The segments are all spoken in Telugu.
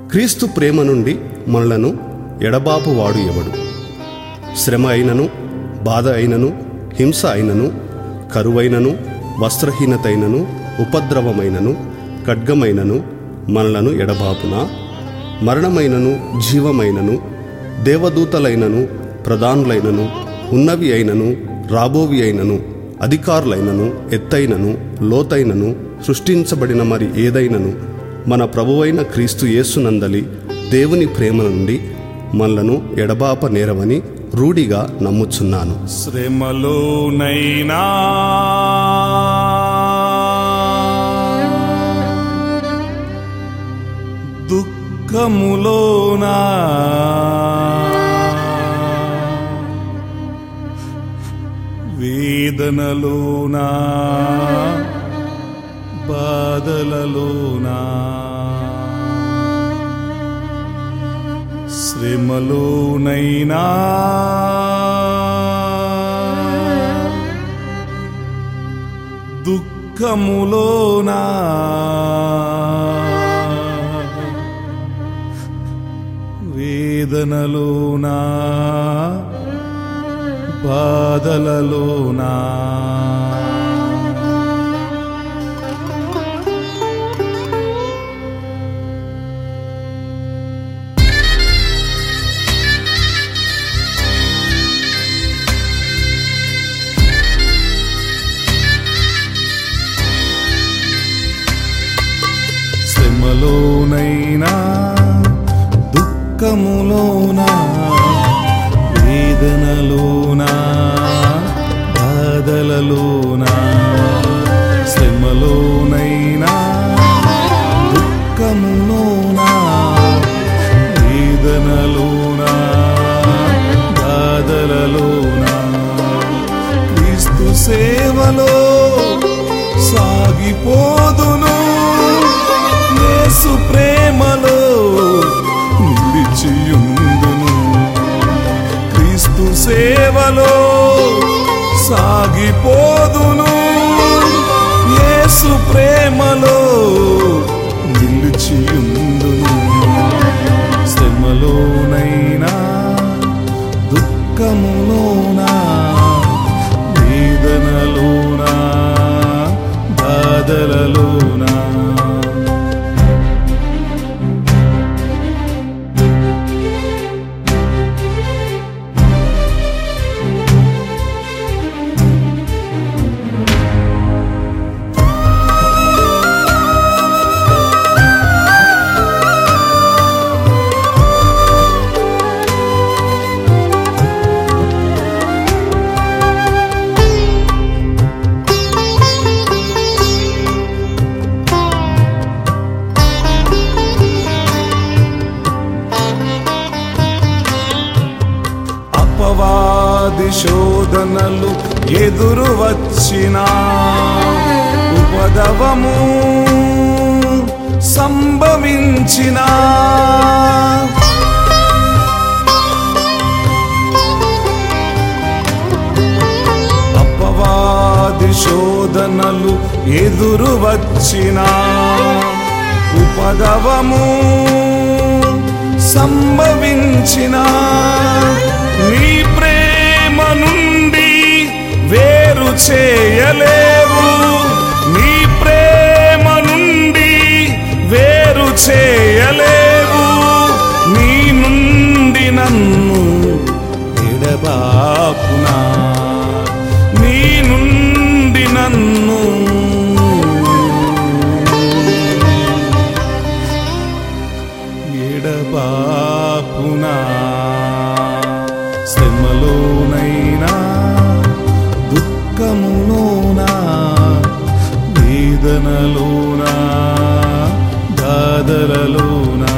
క్రీస్తు ప్రేమ నుండి మనలను ఎడబాపువాడు ఎవడు శ్రమ అయినను బాధ అయినను హింస అయినను కరువైనను వస్త్రహీనతైనను ఉపద్రవమైనను ఖడ్గమైనను మనలను ఎడబాపునా మరణమైనను జీవమైనను దేవదూతలైనను ప్రధానులైనను ఉన్నవి అయినను రాబోవి అయినను అధికారులైనను ఎత్తైనను లోతైనను సృష్టించబడిన మరి ఏదైనను మన ప్రభువైన క్రీస్తు యేసునందలి దేవుని ప్రేమ నుండి మనలను ఎడబాప నేరవని రూఢిగా నమ్ముచున్నాను శ్రమలోనైనా దుఃఖములోనా వేదనలోనా బాధలలోనా శ్రమలోనైనా దుఃఖములోనా వేదనలోనా బాధలలోనా శ్రమలోనైనా దుఃఖములోనా వేదనలోనా బాధలలోనా శ్రమలోనైనా దుఃఖములోనా వేదనలోనా బాధలలోనా క్రీస్తు సేవలో సాగిపోదును యేసు ప్రేమలో నిలిచియుందును క్రీస్తు సేవలో సాగిపోదును యేసు ప్రేమలో నిలిచియుందును శ్రమలోనైనా దుఃఖములోనా వేదనలోనా బాధలలోనా అపవాది శోధనలు ఎదురు వచ్చిన ఉపదవము సంభవించిన అపవాది శోధనలు ఎదురు వచ్చిన ఉపదవము సంభవించిన నీ ప్రేమ నుండి వేరు చేయలేవు నీ ప్రేమ నుండి వేరు చేయలేవు నీ నుండి నన్ను ఎడబాపునా నీ నుండి నన్ను ఎడబాపునా శ్రమలోనైనా దుఃఖములోనా వేదనలోనా బాధలలోనా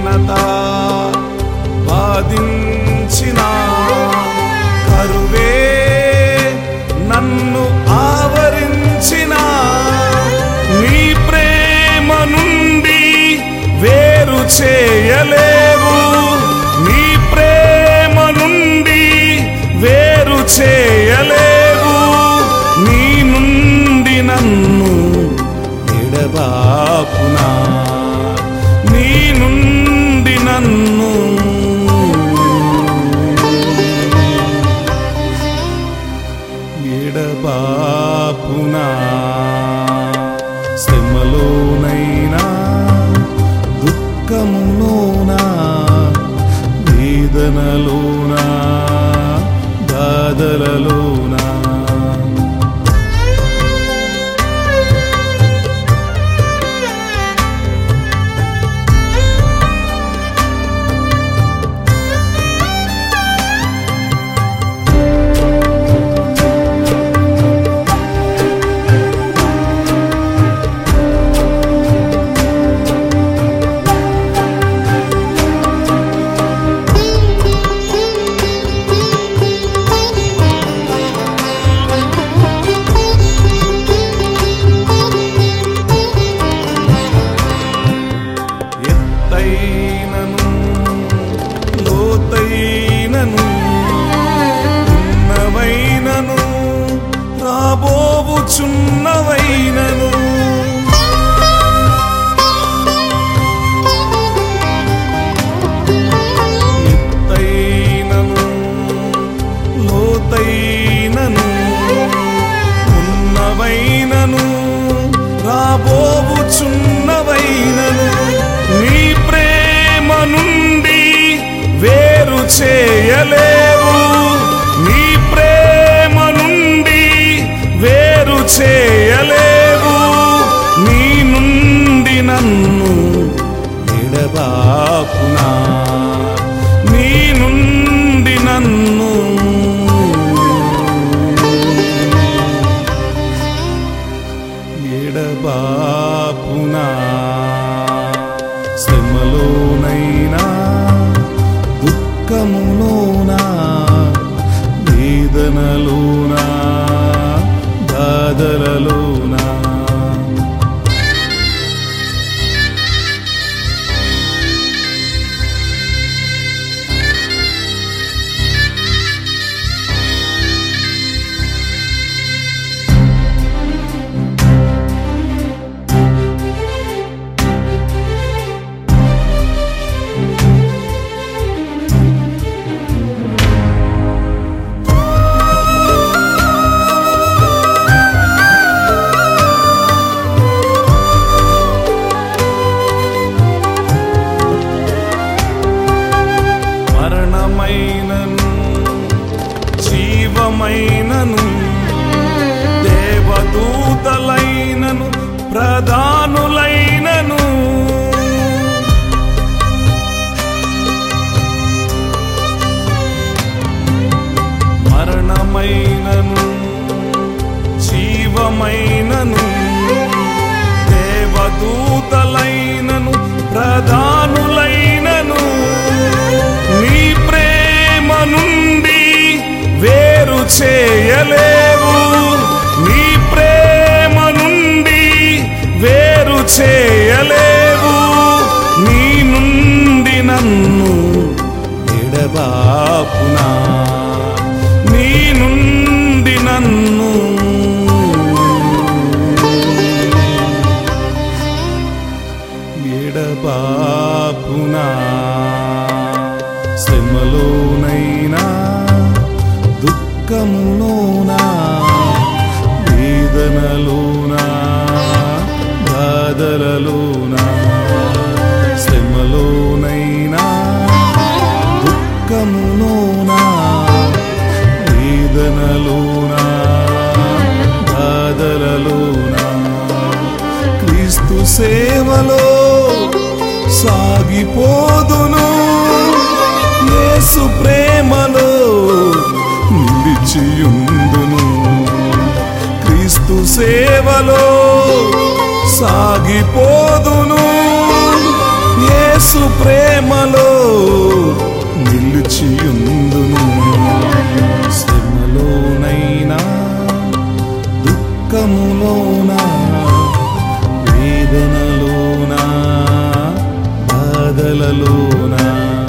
దీనత బాధించిన కరువే నన్ను ఆవరించిన నీ ప్రేమ నుండి వేరు చేయలేవు నీ ప్రేమ నుండి వేరు చేయలేవు నీ నుండి నన్ను ఎడబాపునా నీ నుండి నన్ను ఎడబాపునా శ్రమలోనైనా దుఃఖములోనా వేదనలోనా బాధలలోనా ఎత్తైనను లోతైనను ఉన్నవైనను రాబోవుచున్నవైనను ఎత్తైనను లోతైనను ఉన్నవైనను రాబోవుచున్నవైనను నీ ప్రేమ నుండి వేరు చేయలేవు నీ ప్రేమ నుండి వేరు చేయలేవు నీ నుండి నన్ను ఎడబాపునా నీ నుండి నన్ను ఎడబాపునా శ్రమలోనైనా దుఃఖములోనా వేదనలోనా బాధలలోనా మరణమైనను జీవమైనను దేవదూతలైనను ప్రధానులైనను మరణమైనను జీవమైనను దేవదూతలైనను ప్రధానులైనను నీ ప్రేమ నుండి వేరు చేయలేవు నీ ప్రేమ నుండి వేరు చేయలేవు నీ నుండి నన్ను ఎడబాపునా నీ నుండి నన్ను ఎడబాపునా శ్రమలోనైనా దుఃఖములోనా వేదనలోనా బాధలలోనా శ్రమలోనైనా దుఃఖములోనా వేదనలోనా బాధలలోనా క్రీస్తు సేవలో సాగిపోదును యేసు ప్రేమలో నిలిచియుందును క్రీస్తు సేవలో సాగిపోదును యేసు ప్రేమ సేవలోనా